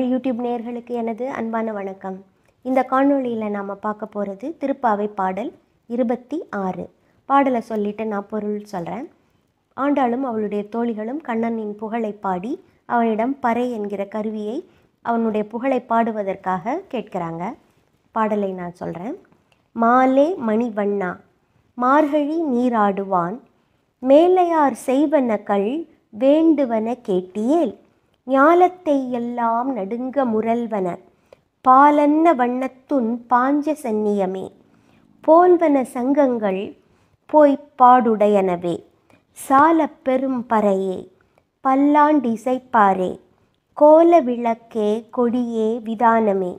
YouTube நேயர்களுக்கு எனது அன்பான வணக்கம் இந்த காணொளியில் நாம் பார்க்க போகிறது திருப்பாவை பாடல் இருபத்தி ஆறு பாடலை சொல்லிட்டு நான் பொருள் சொல்கிறேன் ஆண்டாளும் அவளுடைய தோழிகளும் கண்ணனின் புகழை பாடி அவனிடம் பறை என்கிற கருவியை அவனுடைய புகழை பாடுவதற்காக கேட்கிறாங்க பாடலை நான் சொல்கிறேன் மாலே மணிவண்ணா மார்கழி நீராடுவான் மேலையார் செய்வனகள் வேண்டுவன கேட்டியேல் ஞாலத்தை எல்லாம் நடுங்க முரல்வன பாலன்ன வண்ணத்துன் பாஞ்ச சென்னியமே போல்வன சங்கங்கள் போய்ப் பாடுடையனவே சாலப் பெரும் பறையே பல்லாண்டிசைப்பாரே கோல விளக்கே கொடியே விதானமே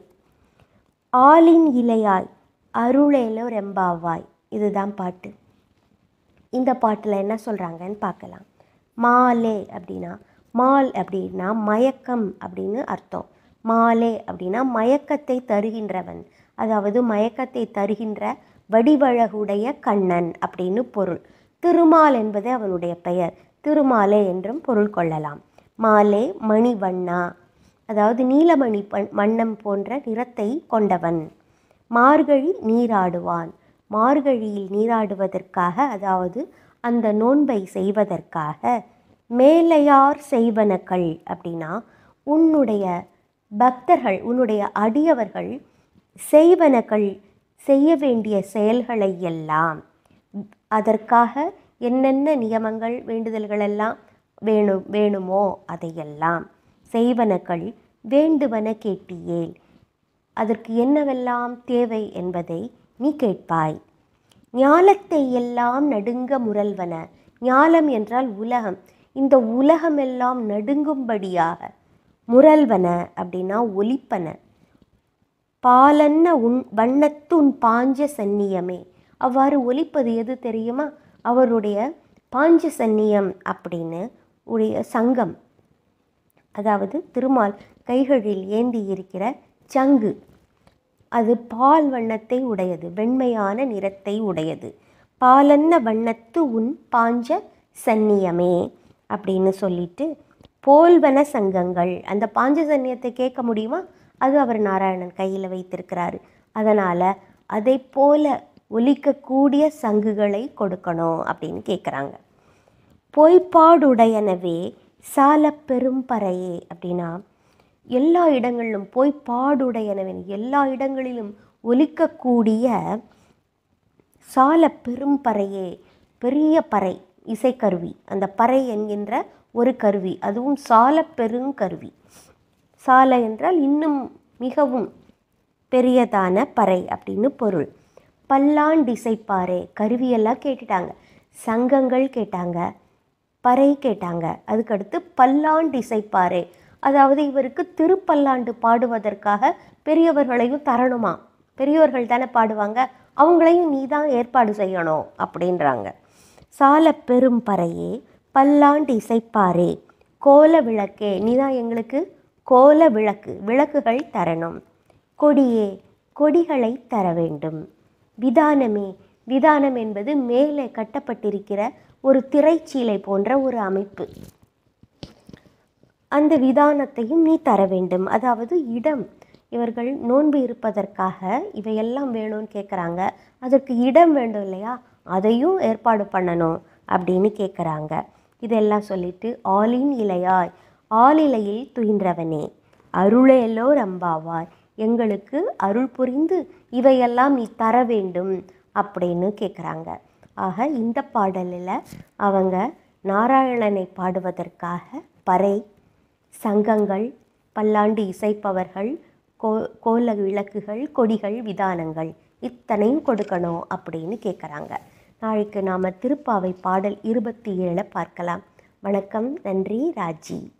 ஆலின் இலையாய் அருளேலோ ரெம்பாவாய் இதுதான் பாட்டு இந்த பாட்டில் என்ன சொல்கிறாங்கன்னு பார்க்கலாம் மாலே அப்படின்னா மால் அப்படின்னா மயக்கம் அப்படின்னு அர்த்தம் மாலே அப்படின்னா மயக்கத்தை தருகின்றவன் அதாவது மயக்கத்தை தருகின்ற வடிவழகுடைய கண்ணன் அப்படின்னு பொருள் திருமால் என்பது அவனுடைய பெயர் திருமாலே என்றும் பொருள் கொள்ளலாம் மாலே மணிவண்ணா அதாவது நீலமணி பண் வண்ணம் போன்ற நிறத்தை கொண்டவன் மார்கழி நீராடுவான் மார்கழியில் நீராடுவதற்காக அதாவது அந்த நோன்பை செய்வதற்காக மேலையார் செய்வனக்கள் அப்படின்னா உன்னுடைய பக்தர்கள் உன்னுடைய அடியவர்கள் செய்வனக்கள் செய்ய வேண்டிய செயல்களை எல்லாம் அதற்காக என்னென்ன நியமங்கள் வேண்டுதல்கள் எல்லாம் வேணும் வேணுமோ அதையெல்லாம் செய்வனக்கள் வேண்டுவன கேட்டியேல் அதற்கு என்னவெல்லாம் தேவை என்பதை நீ கேட்பாய் ஞாலத்தை எல்லாம் நடுங்க முரல்வன ஞாலம் என்றால் உலகம் இந்த உலகமெல்லாம் நடுங்கும்படியாக முரல்வன அப்படின்னா ஒலிப்பன பாலன்ன உன் வண்ணத்து உன் பாஞ்ச சந்நியமே அவ்வாறு ஒலிப்பது எது தெரியுமா அவருடைய பாஞ்ச சந்நியம் அப்படின்னு உடைய சங்கம் அதாவது திருமால் கைகளில் ஏந்தி இருக்கிற சங்கு அது பால் வண்ணத்தை உடையது வெண்மையான நிறத்தை உடையது பாலன்ன வண்ணத்து உன் பாஞ்ச சந்நியமே அப்படின்னு சொல்லிட்டு போல்வன சங்கங்கள் அந்த பாஞ்ச சந்நியத்தை கேட்க முடியுமா அது அவர் நாராயணன் கையில் வைத்திருக்கிறாரு அதனால் அதை போல ஒலிக்கக்கூடிய சங்குகளை கொடுக்கணும் அப்படின்னு கேட்குறாங்க பொய்ப்பாடுடையனவே சால பெரும் பறையே அப்படின்னா எல்லா இடங்களிலும் போய் பாடுடையனவன் எல்லா இடங்களிலும் ஒலிக்கக்கூடிய சால பெரும் பறையே பெரிய பறை இசைக்கருவி அந்த பறை என்கின்ற ஒரு கருவி அதுவும் சால பெருங்கருவி சால என்றால் இன்னும் மிகவும் பெரியதான பறை அப்படின்னு பொருள் பல்லாண்டிசைப்பாறை கருவியெல்லாம் கேட்டுட்டாங்க சங்கங்கள் கேட்டாங்க பறை கேட்டாங்க அதுக்கடுத்து பல்லாண்டிசைப்பாறை அதாவது இவருக்கு திருப்பல்லாண்டு பாடுவதற்காக பெரியவர்களையும் தரணுமா பெரியவர்கள் தானே பாடுவாங்க அவங்களையும் நீ தான் ஏற்பாடு செய்யணும் அப்படின்றாங்க சால பெரும் பறையே பல்லாண்டு இசைப்பாரே கோல விளக்கே நீ தான் எங்களுக்கு கோல விளக்கு விளக்குகள் தரணும் கொடியே கொடிகளை தர வேண்டும் விதானமே விதானம் என்பது மேலே கட்டப்பட்டிருக்கிற ஒரு திரைச்சீலை போன்ற ஒரு அமைப்பு அந்த விதானத்தையும் நீ தர வேண்டும் அதாவது இடம் இவர்கள் நோன்பு இருப்பதற்காக இவையெல்லாம் வேணும்னு கேட்குறாங்க அதற்கு இடம் வேண்டும் இல்லையா அதையும் ஏற்பாடு பண்ணணும் அப்படின்னு கேட்குறாங்க இதெல்லாம் சொல்லிட்டு ஆலின் இலையாய் ஆலிலையில் துயின்றவனே அருளேலோ ரம்பாவாய் எங்களுக்கு அருள் புரிந்து இவையெல்லாம் நீ தர வேண்டும் அப்படின்னு கேட்குறாங்க ஆக இந்த பாடலில் அவங்க நாராயணனை பாடுவதற்காக பறை சங்கங்கள் பல்லாண்டு இசைப்பவர்கள் கோ கோல விளக்குகள் கொடிகள் விதானங்கள் இத்தனையும் கொடுக்கணும் அப்படின்னு கேட்குறாங்க நாளைக்கு நாம் திருப்பாவை பாடல் இருபத்தி ஏழை பார்க்கலாம் வணக்கம் நன்றி ராஜி